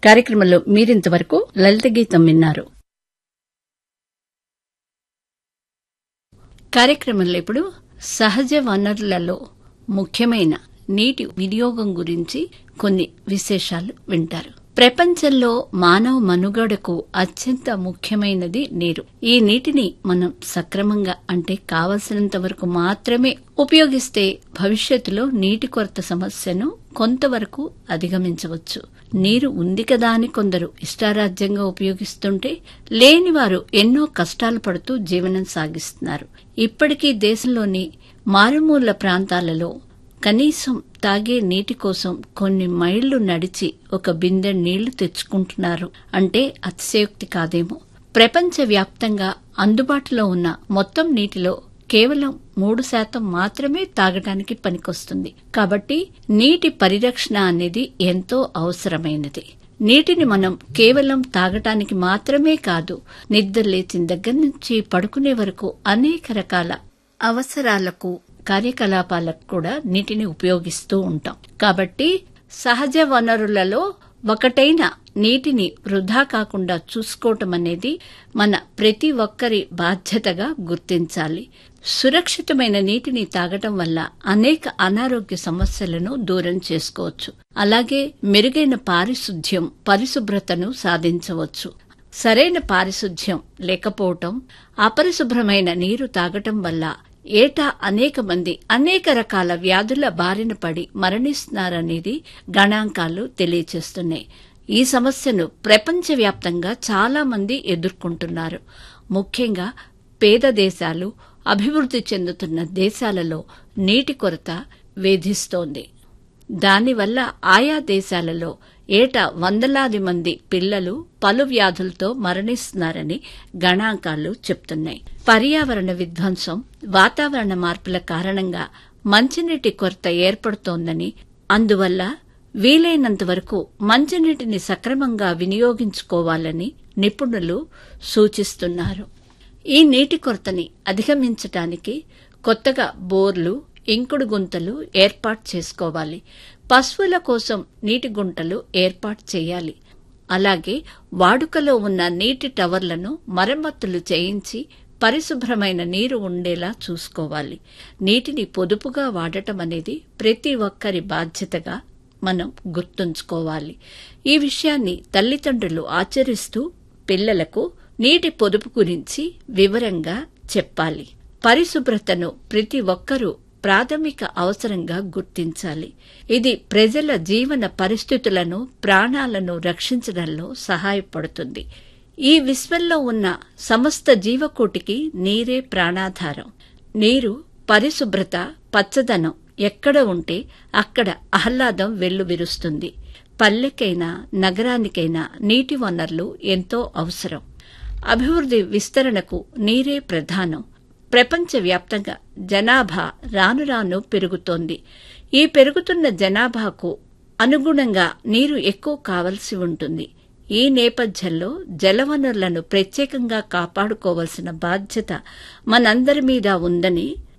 కార్యక్రమంలో మీరింతవరకు లలిత గీతం విన్నారు కార్యక్రమంలో ఇప్పుడు సహజ వనరులలో ముఖ్యమైన నీటి వినియోగం గురించి కొన్ని విశేషాలు వింటారు ప్రపంచంలో మానవ మనుగడకు అత్యంత ముఖ్యమైనది నీరు ఈ నీటిని మనం సక్రమంగా అంటే కావలసినంత వరకు మాత్రమే ఉపయోగిస్తే భవిష్యత్తులో నీటి కొరత సమస్యను కొంతవరకు అధిగమించవచ్చు నీరు ఉంది కదా అని కొందరు ఇష్టారాజ్యంగా ఉపయోగిస్తుంటే లేని వారు ఎన్నో కష్టాలు పడుతూ జీవనం సాగిస్తున్నారు ఇప్పటికీ దేశంలోని మారుమూల ప్రాంతాలలో కనీసం తాగే నీటి కోసం కొన్ని మైళ్లు నడిచి ఒక బిందె నీళ్లు తెచ్చుకుంటున్నారు అంటే అతిశయోక్తి కాదేమో ప్రపంచవ్యాప్తంగా అందుబాటులో ఉన్న మొత్తం నీటిలో కేవలం మూడు శాతం మాత్రమే తాగటానికి పనికొస్తుంది కాబట్టి నీటి పరిరక్షణ అనేది ఎంతో అవసరమైనది నీటిని మనం కేవలం తాగటానికి మాత్రమే కాదు నిద్ర లేచిన దగ్గర నుంచి పడుకునే వరకు అనేక రకాల అవసరాలకు కార్యకలాపాలకు కూడా నీటిని ఉపయోగిస్తూ ఉంటాం కాబట్టి సహజ వనరులలో ఒకటైన నీటిని వృధా కాకుండా చూసుకోవటం అనేది మన ప్రతి ఒక్కరి బాధ్యతగా గుర్తించాలి సురక్షితమైన నీటిని తాగటం వల్ల అనేక అనారోగ్య సమస్యలను దూరం చేసుకోవచ్చు అలాగే మెరుగైన పారిశుధ్యం పరిశుభ్రతను సాధించవచ్చు సరైన పారిశుధ్యం లేకపోవటం అపరిశుభ్రమైన నీరు తాగటం వల్ల ఏటా అనేక మంది అనేక రకాల వ్యాధుల బారిన పడి మరణిస్తున్నారనేది గణాంకాలు తెలియచేస్తున్నాయి ఈ సమస్యను ప్రపంచవ్యాప్తంగా చాలా మంది ఎదుర్కొంటున్నారు ముఖ్యంగా పేద దేశాలు అభివృద్ధి చెందుతున్న దేశాలలో నీటి కొరత వేధిస్తోంది దానివల్ల ఆయా దేశాలలో ఏటా వందలాది మంది పిల్లలు పలు వ్యాధులతో మరణిస్తున్నారని గణాంకాలు చెప్తున్నాయి పర్యావరణ విధ్వంసం వాతావరణ మార్పుల కారణంగా మంచినీటి కొరత ఏర్పడుతోందని అందువల్ల వీలైనంత వరకు మంచినీటిని సక్రమంగా వినియోగించుకోవాలని నిపుణులు సూచిస్తున్నారు ఈ నీటి కొరతని అధిగమించటానికి కొత్తగా బోర్లు ఇంకుడు గుంతలు ఏర్పాటు చేసుకోవాలి పశువుల కోసం నీటి గుంటలు ఏర్పాటు చేయాలి అలాగే వాడుకలో ఉన్న నీటి టవర్లను మరమ్మతులు చేయించి పరిశుభ్రమైన నీరు ఉండేలా చూసుకోవాలి నీటిని పొదుపుగా వాడటం అనేది ప్రతి ఒక్కరి బాధ్యతగా మనం గుర్తుంచుకోవాలి ఈ విషయాన్ని తల్లిదండ్రులు ఆచరిస్తూ పిల్లలకు నీటి పొదుపు గురించి వివరంగా చెప్పాలి పరిశుభ్రతను ప్రతి ఒక్కరూ ప్రాథమిక అవసరంగా గుర్తించాలి ఇది ప్రజల జీవన పరిస్థితులను ప్రాణాలను రక్షించడంలో సహాయపడుతుంది ఈ విశ్వంలో ఉన్న సమస్త జీవకోటికి నీరే ప్రాణాధారం నీరు పరిశుభ్రత పచ్చదనం ఎక్కడ ఉంటే అక్కడ ఆహ్లాదం వెల్లువిరుస్తుంది పల్లెకైనా నగరానికైనా నీటి వనరులు ఎంతో అవసరం అభివృద్ధి విస్తరణకు నీరే ప్రధానం ప్రపంచవ్యాప్తంగా జనాభా రాను రాను పెరుగుతోంది ఈ పెరుగుతున్న జనాభాకు అనుగుణంగా నీరు ఎక్కువ కావలసి ఉంటుంది ఈ నేపథ్యంలో జలవనరులను ప్రత్యేకంగా కాపాడుకోవాల్సిన బాధ్యత మనందరి మీద ఉందని